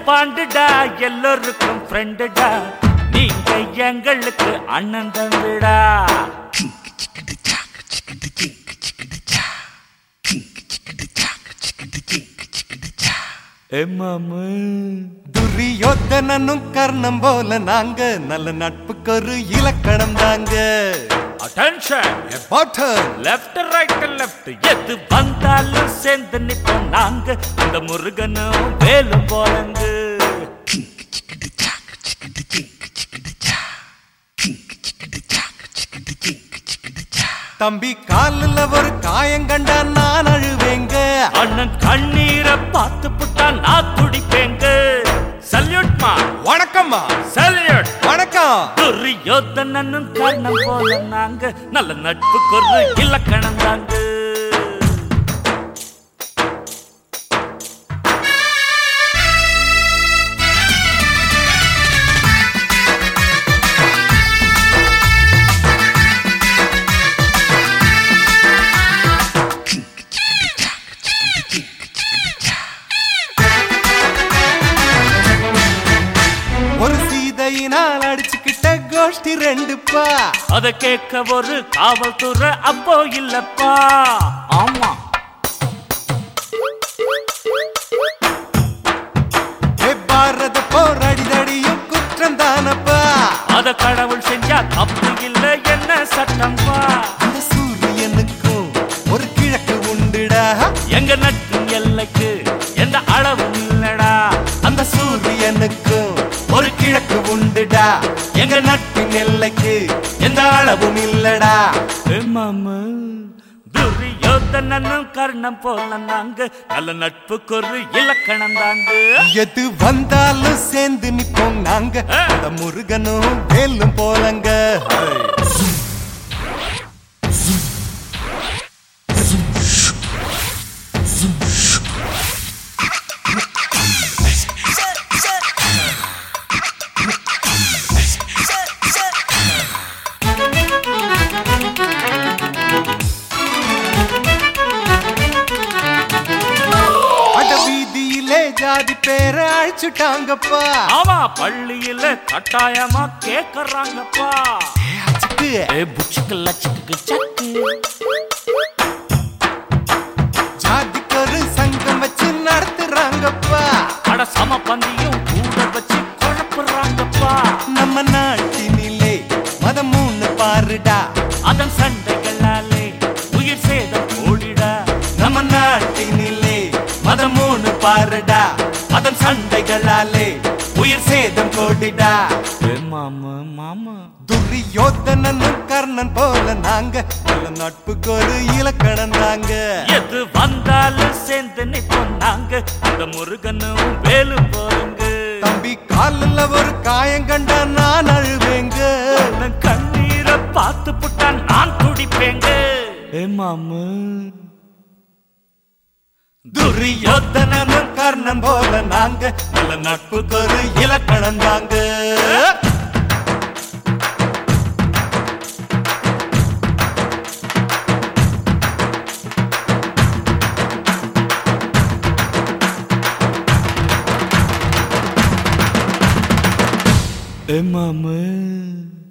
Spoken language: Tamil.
பாண்டுடா எல்லோருக்கும் ஃப்ரெண்டுடா நீங்க எங்களுக்கு அண்ணன் தம்பிடா ஏ மாமு துரியோதனனும் கர்ணம் போல நாங்க நல்ல நட்புக்கு ஒரு இலக்கணம் தாங்க அட்டென்ஷன் பாட்டன் லெஃப்ட் ரைட் லெஃப்ட் எது வந்தாலும் சேர்ந்து நிப்போம் நாங்க இந்த முருகனும் வேலும் போலங்க தம்பி காலில் ஒரு காயம் கண்டா நான் அழுவேங்க அண்ணன் கண்ணீரை பார்த்து புட்டா நான் துடிப்பேங்க சல்யூட்மா வணக்கம்மா சல்யூட் வணக்கம் துரியோதனனும் கர்ணம் போல நாங்க நல்ல நட்புக்கு ஒரு இலக்கணம் தாங்க ஒரு சீதையினால் அடிச்சுக்கிட்ட கோஷ்டி ரெண்டுப்பா அத கேட்க ஒரு காவல்துறை அப்போ இல்லப்பா ஆமா ஏ பாரத போர் அடிதடியும் குற்றம் தானப்பா அத கடவுள் செஞ்சா தப்பு இல்ல என்ன சட்டம்பா அந்த சூரியனுக்கும் ஒரு கிழக்கு உண்டுடா எங்க நட்பின் எல்லைக்கு எந்த அளவும் இல்லடா அந்த சூரியனுக்கும் ஒரு கிழக்கு உண்டுடா எங்க நட்பின் எல்லைக்கு எந்த அளவும் இல்லடா மாமா துரியோதனனும் கர்ணம் போல நாங்க நல்ல நட்புக்கு ஒரு இலக்கணம் தாங்க எது வந்தாலும் சேர்ந்து நிப்போம் நாங்க ஆ. அந்த முருகனும் வேலும் போலங்க அட வீதியிலே ஜாதி பேரை அழிச்சுட்டாங்கப்பா ஆமா பள்ளியில கட்டாயமா கேக்குறாங்கப்பா அச்சுக்கு. ஏ புச்சுக்கு லச்சுக்கு சக்கு ஜாதிக்கு ஒரு சங்கம் வச்சு நடத்துறாங்கப்பா அட சம பந்தியும் கூட வச்சு குழப்புறாங்கப்பா நம்ம நாட்டினிலே மதம் மூணு பாருடா அதன் சண்டைகளாலே உயிர் சேதம் ஓடிடா நம்ம நாட்டினிலே மதம் மூணு பாருடா அதன் சண்டைகளாலே உயிர் சேதம் கோடிடா ஏ மாமா மாமா துரியோதனனும் கர்ணன் போல நாங்க நல்ல நட்புக்கு ஒரு இலக்கணம் தாங்க எது வந்தாலும் சேர்ந்து நிப்போம் நாங்க அந்த முருகனும் வேலும் போங்க தம்பி காலில் ஒரு காயம் கண்டா நான் அழுவேங்க அண்ணன் கண்ணீரை பார்த்து புட்டா நான் துடிப்பேங்க ஏ மாமா துரியோதனனும் கர்ணன் போல நாங்க நல்ல நட்புக்கு ஒரு இலக்கணம் தாங்க ஏ மாமா